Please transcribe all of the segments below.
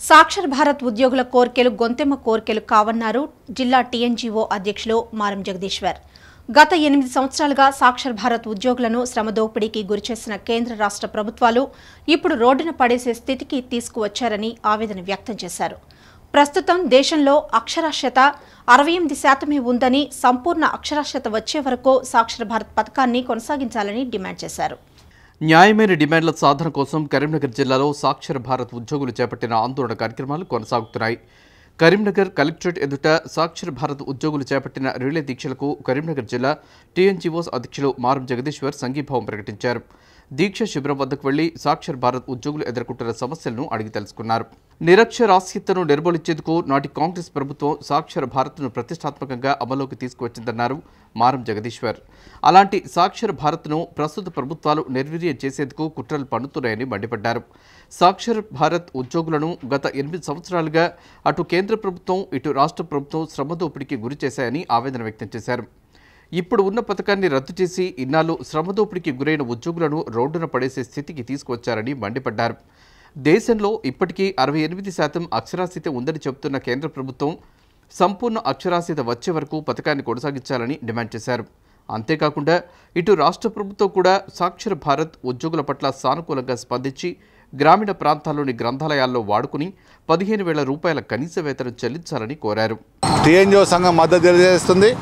సాక్షర్ భారత్ ఉద్యోగుల కోర్కెలు గొంతెమ్మ కోర్కెలు కావన్నారు జిల్లా టీఎన్జీఓ అధ్యక్షులు మారం జగదీశ్వర్ గత ఎనిమిది సంవత్సరాలుగా సాక్షర్ భారత్ ఉద్యోగులను శ్రమదోపిడీకి గురిచేసిన కేంద్ర రాష్ట్ర ప్రభుత్వాలు ఇప్పుడు రోడ్డున పడేసే స్థితికి తీసుకువచ్చారని ఆవేదన వ్యక్తం చేశారు ప్రస్తుతం దేశంలో అక్షరాస్యత అరవై ఎనిమిది శాతమే ఉందని సంపూర్ణ అక్షరాస్యత వచ్చే వరకు సాక్షర భారత్ పథకాన్ని కొనసాగించాలని డిమాండ్ చేశారు న్యాయమైన డిమాండ్ల సాధన కోసం కరీంనగర్ జిల్లాలో సాక్షర భారత్ ఉద్యోగులు చేపట్టిన ఆందోళన కార్యక్రమాలు కొనసాగుతున్నాయి కరీంనగర్ కలెక్టరేట్ ఎదుట సాక్షర భారత్ ఉద్యోగులు చేపట్టిన రిలే దీక్షలకు కరీంనగర్ జిల్లా టీఎన్జీఓస్ అధ్యక్షులు మారం జగదీశ్వర్ సంఘీభావం ప్రకటించారు దీక్ష శిబిరం వద్దకు వెళ్లి సాక్షర్ భారత్ ఉద్యోగులు ఎదుర్కొంటున్న సమస్యలను అడిగి తెలుసుకున్నారు నిరక్షరాస్యతను నిర్మూలించేందుకు నాటి కాంగ్రెస్ ప్రభుత్వం సాక్షర భారత్ను ప్రతిష్టాత్మకంగా అమల్లోకి తీసుకువచ్చిందన్నారు మారం జగదీశ్వర్ అలాంటి సాక్షర భారత్ను ప్రస్తుత ప్రభుత్వాలు నిర్వీర్యం చేసేందుకు కుట్రలు పన్నుతున్నాయని మండిపడ్డారు సాక్షర్ భారత్ ఉద్యోగులను గత ఎనిమిది సంవత్సరాలుగా అటు కేంద్ర ప్రభుత్వం ఇటు రాష్ట్ర ప్రభుత్వం శ్రమదోపిడికి గురి చేశాయని ఆవేదన వ్యక్తం చేశారు ఇప్పుడు ఉన్న పథకాన్ని రద్దు చేసి ఇన్నాళ్ళు శ్రమదోపిడికి గురైన ఉద్యోగులను రోడ్డున పడేసే స్థితికి తీసుకొచ్చారని మండిపడ్డారు దేశంలో ఇప్పటికీ అరవై ఎనిమిది శాతం అక్షరాస్యత ఉందని చెబుతున్న కేంద్ర ప్రభుత్వం సంపూర్ణ అక్షరాస్యత వచ్చే వరకు పథకాన్ని కొనసాగించాలని డిమాండ్ చేశారు అంతేకాకుండా ఇటు రాష్ట్ర ప్రభుత్వం కూడా సాక్షర భారత్ ఉద్యోగుల పట్ల సానుకూలంగా స్పందించి గ్రామీణ ప్రాంతాల్లోని గ్రంథాలయాల్లో వాడుకుని పదిహేను వేల రూపాయల కనీస వేతనం చెల్లించాలని కోరారు టీఎన్జిఓ సంఘం మద్దతు తెలియజేస్తుంది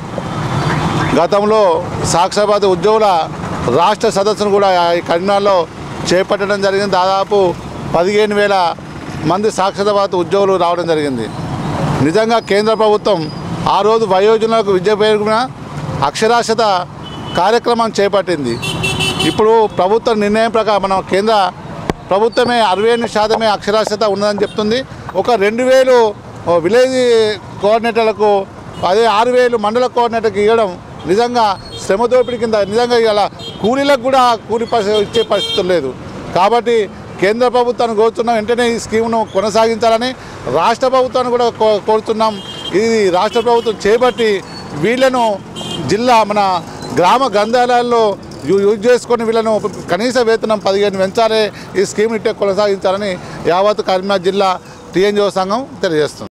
గతంలో సాక్షరబాద్ ఉద్యోగుల రాష్ట్ర సదస్సును కూడా ఈ కరీంనగర్లో చేపట్టడం జరిగింది దాదాపు పదిహేను వేల మంది సాక్షరబాద్ ఉద్యోగులు రావడం జరిగింది నిజంగా కేంద్ర ప్రభుత్వం ఆ రోజు వయోజనులకు విద్య పేరున అక్షరాస్యత కార్యక్రమం చేపట్టింది ఇప్పుడు ప్రభుత్వ నిర్ణయం ప్రకారం మన కేంద్ర ప్రభుత్వమే అరవై ఎనిమిది శాతమే అక్షరాస్యత ఉన్నదని చెప్తుంది ఒక రెండు వేలు ఓ విలేజ్ కోఆర్డినేటర్లకు అదే ఆరు వేలు మండల కోఆర్డినేటర్కి ఇవ్వడం నిజంగా శ్రమ దోపిడీ కింద నిజంగా ఇలా కూలీలకు కూడా కూలి పరిస్థితి ఇచ్చే పరిస్థితి లేదు కాబట్టి కేంద్ర ప్రభుత్వాన్ని కోరుతున్నాం వెంటనే ఈ స్కీమ్ను కొనసాగించాలని రాష్ట్ర ప్రభుత్వాన్ని కూడా కో- కోరుతున్నాం ఇది రాష్ట్ర ప్రభుత్వం చేపట్టి వీళ్ళను జిల్లా మన గ్రామ గ్రంథాలయాల్లో యూ- యూజ్ చేసుకొని వీళ్ళను కనీస వేతనం పదిహేను పెంచాలి ఈ స్కీమ్ ఇట్టే కొనసాగించాలని యావత్ కరీంనగర్ జిల్లా టీఎన్జిఓ సంఘం తెలియజేస్తుంది